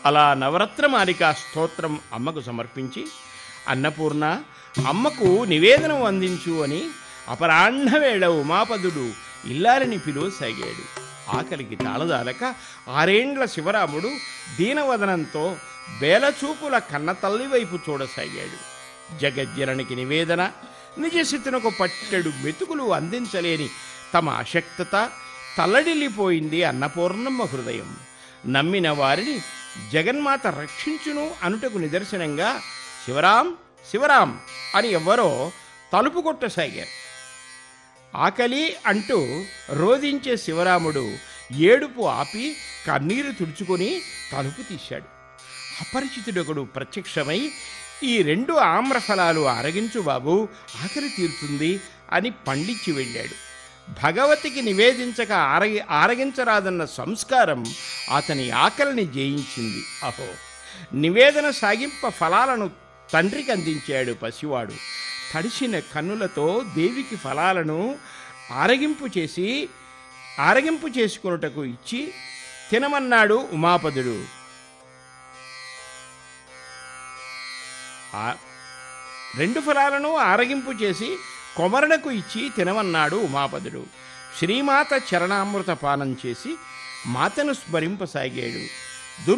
అలా నవరత్నమాలికా స్తోత్రం అమ్మకు సమర్పించి అన్నపూర్ణ అమ్మకు నివేదనం అందించు అని అపరాహ్నవేళ ఉమాపదుడు ఇల్లారిని పిలువసాగాడు ఆకలికి తాళదాలక ఆరేండ్ల శివరాముడు దీనవదనంతో బేలచూపుల కన్నతల్లి వైపు చూడసాగాడు జగజ్జననికి నివేదన నిజస్థితినకు పట్టెడు మెతుకులు అందించలేని తమ అశక్తత తల్లడిల్లిపోయింది అన్నపూర్ణమ్మ హృదయం నమ్మిన వారిని జగన్మాత రక్షించును అనుటకు నిదర్శనంగా శివరాం శివరాం అని ఎవ్వరో తలుపు కొట్టసాగారు ఆకలి అంటూ రోధించే శివరాముడు ఏడుపు ఆపి కన్నీరు తుడుచుకొని తలుపు తీశాడు అపరిచితుడొకడు ప్రత్యక్షమై ఈ రెండు ఆమ్రఫలాలు అరగించు బాబు ఆకలి తీరుతుంది అని పండించి వెళ్ళాడు భగవతికి నివేదించక ఆరగి ఆరగించరాదన్న సంస్కారం అతని ఆకలిని జయించింది అహో నివేదన సాగింప ఫలాలను తండ్రికి అందించాడు పసివాడు తడిసిన కన్నులతో దేవికి ఫలాలను ఆరగింపు చేసి ఆరగింపు చేసుకొనుటకు ఇచ్చి తినమన్నాడు ఉమాపదుడు ఆ రెండు ఫలాలను ఆరగింపు చేసి కొమరణకు ఇచ్చి తినమన్నాడు ఉమాపదుడు శ్రీమాత చరణామృత పానం చేసి మాతను స్మరింపసాగాడు